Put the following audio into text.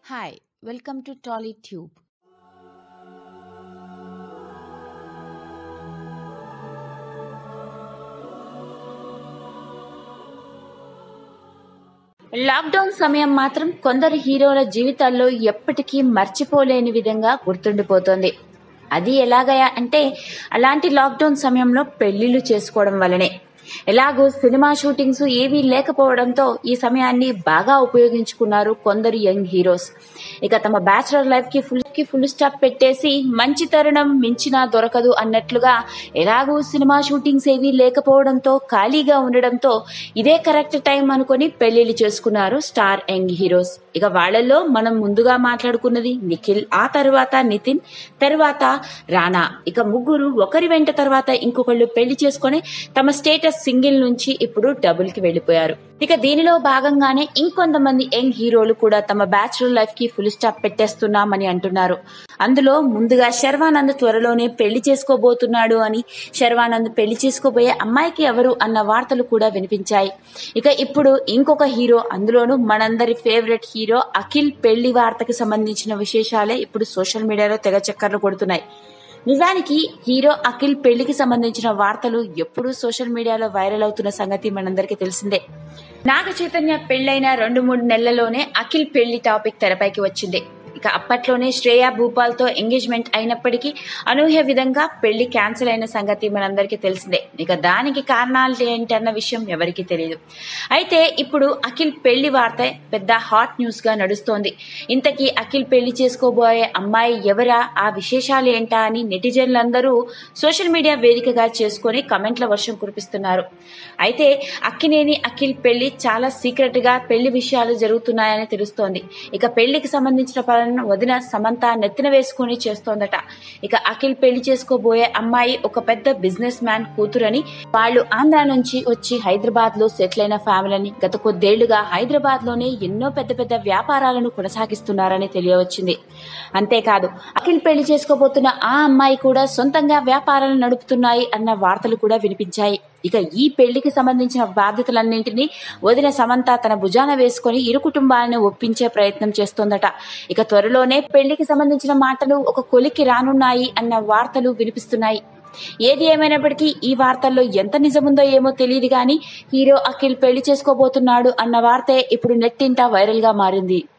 Hi, welcome to TollyTube. Lockdown సమయం మాత్రం కొందరు హీరోల జీవితాల్లో ఎప్పటికీ మర్చిపోలేని విధంగా గుర్తుండిపోతోంది అది ఎలాగయా అంటే అలాంటి లాక్డౌన్ సమయంలో పెళ్లిళ్ళు చేసుకోవడం వల్లనే ఎలాగో సినిమా షూటింగ్స్ ఏవీ లేకపోవడంతో ఈ సమయాన్ని బాగా ఉపయోగించుకున్నారు కొందరు యంగ్ హీరోస్ ఇక తమ బ్యాచులర్ లైఫ్ కి ఫుల్ కి ఫుల్ స్టాప్ పెట్టేసి మంచి తరుణం మించినా దొరకదు అన్నట్లుగా ఎలాగూ సినిమా షూటింగ్స్ ఏవీ లేకపోవడంతో ఖాళీగా ఉండడంతో ఇదే కరెక్ట్ టైం అనుకొని పెళ్లిళ్ళు చేసుకున్నారు స్టార్ యంగ్ హీరోస్ ఇక వాళ్ళల్లో మనం ముందుగా మాట్లాడుకున్నది నిఖిల్ ఆ తర్వాత నితిన్ తర్వాత రానా ఇక ముగ్గురు ఒకరి వెంట తర్వాత ఇంకొకళ్ళు పెళ్లి చేసుకొని తమ స్టేటస్ సింగిల్ నుంచి ఇప్పుడు డబుల్ కి వెళ్లిపోయారు ఇక దీనిలో భాగంగానే ఇంకొంతమంది యంగ్ హీరోలు కూడా తమ బ్యాచులర్ లైఫ్ కి ఫుల్ స్టాప్ పెట్టేస్తున్నామని అంటున్నారు అందులో ముందుగా శర్వానంద్ త్వరలోనే పెళ్లి చేసుకోబోతున్నాడు అని శర్వానంద్ పెళ్లి చేసుకోబోయే అమ్మాయికి ఎవరు అన్న వార్తలు కూడా వినిపించాయి ఇక ఇప్పుడు ఇంకొక హీరో అందులోనూ మనందరి ఫేవరెట్ హీరో అఖిల్ పెళ్లి వార్తకి సంబంధించిన విశేషాలే ఇప్పుడు సోషల్ మీడియాలో తెగ చక్కర్లు కొడుతున్నాయి నిజానికి హీరో అఖిల్ పెళ్లికి సంబంధించిన వార్తలు ఎప్పుడూ సోషల్ మీడియాలో వైరల్ అవుతున్న సంగతి మనందరికీ తెలిసిందే నాగ చైతన్య పెళ్లైన రెండు మూడు నెలల్లోనే అఖిల్ పెళ్లి టాపిక్ తెరపైకి వచ్చింది ఇక అప్పట్లోనే శ్రేయా భూపాల్ తో ఎంగేజ్మెంట్ అయినప్పటికీ అనూహ్య విధంగా పెళ్లి క్యాన్సిల్ అయిన సంగతి మనందరికీ తెలిసిందే ఇక దానికి కారణాలు ఏంటి అన్న విషయం ఎవరికీ తెలియదు అయితే ఇప్పుడు అఖిల్ పెళ్లి వార్త పెద్ద హాట్ న్యూస్ గా నడుస్తోంది ఇంతకీ అఖిల్ పెళ్లి చేసుకోబోయే అమ్మాయి ఎవరా ఆ విశేషాలు ఏంటా అని నెటిజన్లందరూ సోషల్ మీడియా వేదికగా చేసుకొని కమెంట్ల వర్షం కురిపిస్తున్నారు అయితే అక్కినేని అఖిల్ పెళ్లి చాలా సీక్రెట్ గా పెళ్లి విషయాలు జరుగుతున్నాయని తెలుస్తోంది ఇక పెళ్లికి సంబంధించిన పనులను వదిన సమంత నెత్తిన వేసుకుని చేస్తోందట ఇక అఖిల్ పెళ్లి చేసుకోబోయే అమ్మాయి ఒక పెద్ద బిజినెస్ మ్యాన్ కూతురని వాళ్ళు ఆంధ్ర నుంచి వచ్చి హైదరాబాద్ లో సెటిల్ అయిన ఫ్యామిలీని గత కొద్దేళ్లుగా హైదరాబాద్ లోనే ఎన్నో పెద్ద పెద్ద వ్యాపారాలను కొనసాగిస్తున్నారని తెలియవచ్చింది అంతేకాదు అఖిల్ పెళ్లి చేసుకోబోతున్న ఆ అమ్మాయి కూడా సొంతంగా వ్యాపారాలు నడుపుతున్నాయి అన్న వార్తలు కూడా వినిపించాయి ఇక ఈ పెళ్లికి సంబంధించిన బాధ్యతలన్నింటినీ వదిన సమంత తన భుజాన వేసుకొని ఇరు కుటుంబాలను ఒప్పించే ప్రయత్నం చేస్తోందట ఇక త్వరలోనే పెళ్లికి సంబంధించిన మాటలు ఒక కొలికి రానున్నాయి అన్న వార్తలు వినిపిస్తున్నాయి ఏది ఏమైనప్పటికీ ఈ వార్తల్లో ఎంత నిజముందో ఏమో తెలియదు గాని హీరో అఖిల్ పెళ్లి చేసుకోబోతున్నాడు అన్న వార్తే ఇప్పుడు నెట్టింట వైరల్ గా మారింది